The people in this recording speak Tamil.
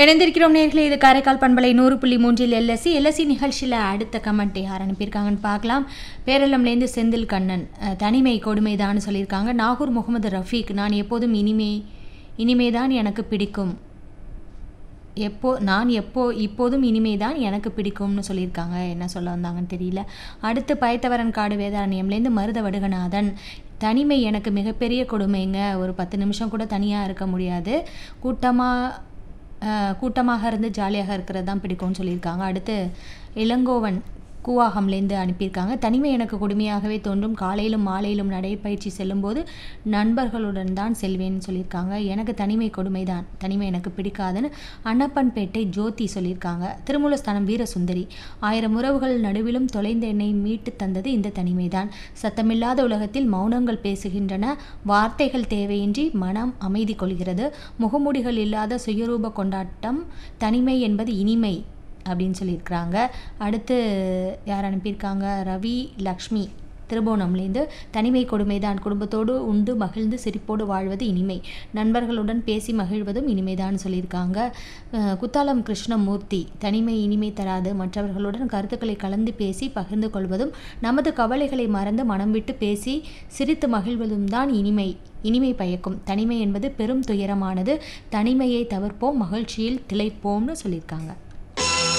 இணைந்திருக்கிறோம் நேர்களே இது காரைக்கால் பண்பலை நூறு புள்ளி மூன்றில் எல்எஸ்சி எல்எஸ்சி நிகழ்ச்சியில் அடுத்த கமெண்ட் யார் அனுப்பியிருக்காங்கன்னு பார்க்கலாம் பேரளம்லேருந்து செந்தில் கண்ணன் அஹ், தனிமை கொடுமைதான்னு சொல்லியிருக்காங்க நாகூர் முகமது ரஃபீக் நான் எப்போதும் இனிமே இனிமேதான் எனக்கு பிடிக்கும் எப்போ நான் எப்போ இப்போதும் இனிமேதான் எனக்கு பிடிக்கும்னு சொல்லியிருக்காங்க என்ன சொல்ல வந்தாங்கன்னு தெரியல அடுத்து பயத்தவரன் காடு வேதாரண்யம்லேருந்து மருத வடுகநாதன் தனிமை எனக்கு மிகப்பெரிய கொடுமைங்க ஒரு பத்து நிமிஷம் கூட தனியாக இருக்க முடியாது கூட்டமாக கூட்டமாக இருந்து ஜாலியாக இருக்கிறது தான் பிடிக்கும்னு சொல்லியிருக்காங்க அடுத்து இளங்கோவன் கூவாகம்லேருந்து அனுப்பியிருக்காங்க தனிமை எனக்கு கொடுமையாகவே தோன்றும் காலையிலும் மாலையிலும் நடைப்பயிற்சி செல்லும்போது நண்பர்களுடன் தான் செல்வேன்னு சொல்லியிருக்காங்க எனக்கு தனிமை கொடுமை தான் தனிமை எனக்கு பிடிக்காதுன்னு அன்னப்பன்பேட்டை ஜோதி சொல்லியிருக்காங்க திருமூலஸ்தானம் வீரசுந்தரி ஆயிரம் உறவுகள் நடுவிலும் தொலைந்த என்னை மீட்டு தந்தது இந்த தனிமைதான் சத்தமில்லாத உலகத்தில் மௌனங்கள் பேசுகின்றன வார்த்தைகள் தேவையின்றி மனம் அமைதி கொள்கிறது முகமூடிகள் இல்லாத சுயரூப கொண்டாட்டம் தனிமை என்பது இனிமை அப்படின்னு சொல்லியிருக்கிறாங்க அடுத்து யார் அனுப்பியிருக்காங்க ரவி லக்ஷ்மி திருபுவனம்லேருந்து தனிமை கொடுமைதான் குடும்பத்தோடு உண்டு மகிழ்ந்து சிரிப்போடு வாழ்வது இனிமை நண்பர்களுடன் பேசி மகிழ்வதும் இனிமைதான் சொல்லியிருக்காங்க அஹ் குத்தாலம் கிருஷ்ணமூர்த்தி தனிமை இனிமை தராது மற்றவர்களுடன் கருத்துக்களை கலந்து பேசி பகிர்ந்து கொள்வதும் நமது கவலைகளை மறந்து மனம் விட்டு பேசி சிரித்து மகிழ்வதும் தான் இனிமை இனிமை பயக்கும் தனிமை என்பது பெரும் துயரமானது தனிமையை தவிர்ப்போம் மகிழ்ச்சியில் திளைப்போம்னு சொல்லியிருக்காங்க